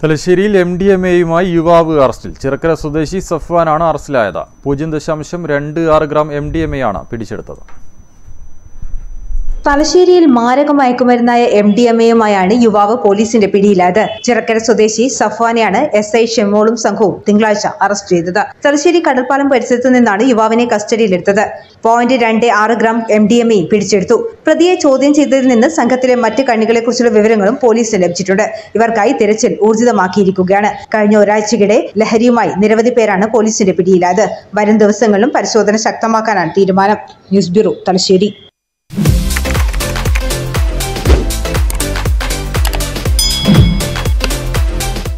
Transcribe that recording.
തലശ്ശേരിയിൽ M D M എയുമായി യുവാവ് അറസ്റ്റിൽ ചിറക്കര സ്വദേശി സഫ്വാനാണ് അറസ്റ്റിലായത് പൂജ്യം ദശാംശം രണ്ട് ആറ് ഗ്രാം എം ഡി എം എയാണ് പിടിച്ചെടുത്തത് തലശ്ശേരിയിൽ മാരക മയക്കുമരുന്നായ എം ഡി എം എയുമായാണ് യുവാവ് പോലീസിന്റെ പിടിയിലായത് ചിറക്കര സ്വദേശി സഫ്വാനെയാണ് എസ് ഐ ഷെമോളും സംഘവും തിങ്കളാഴ്ച അറസ്റ്റ് ചെയ്തത് തലശ്ശേരി കടൽപ്പാലം പരിസരത്ത് നിന്നാണ് യുവാവിനെ കസ്റ്റഡിയിലെടുത്തത് പോയിന്റ് രണ്ട് ആറ് ഗ്രാം എം ഡി എം എയും പിടിച്ചെടുത്തു പ്രതിയെ ചോദ്യം ചെയ്തതിൽ നിന്ന് സംഘത്തിലെ മറ്റ് കണ്ണികളെക്കുറിച്ചുള്ള വിവരങ്ങളും പോലീസിന് ലഭിച്ചിട്ടുണ്ട് ഇവർക്കായി തിരച്ചിൽ ഊർജിതമാക്കിയിരിക്കുകയാണ് കഴിഞ്ഞ ഒരാഴ്ചക്കിടെ ലഹരിയുമായി നിരവധി പേരാണ് പോലീസിന്റെ പിടിയിലായത് വരും ദിവസങ്ങളിലും പരിശോധന ശക്തമാക്കാനാണ് തീരുമാനം ന്യൂസ് ബ്യൂറോ തലശ്ശേരി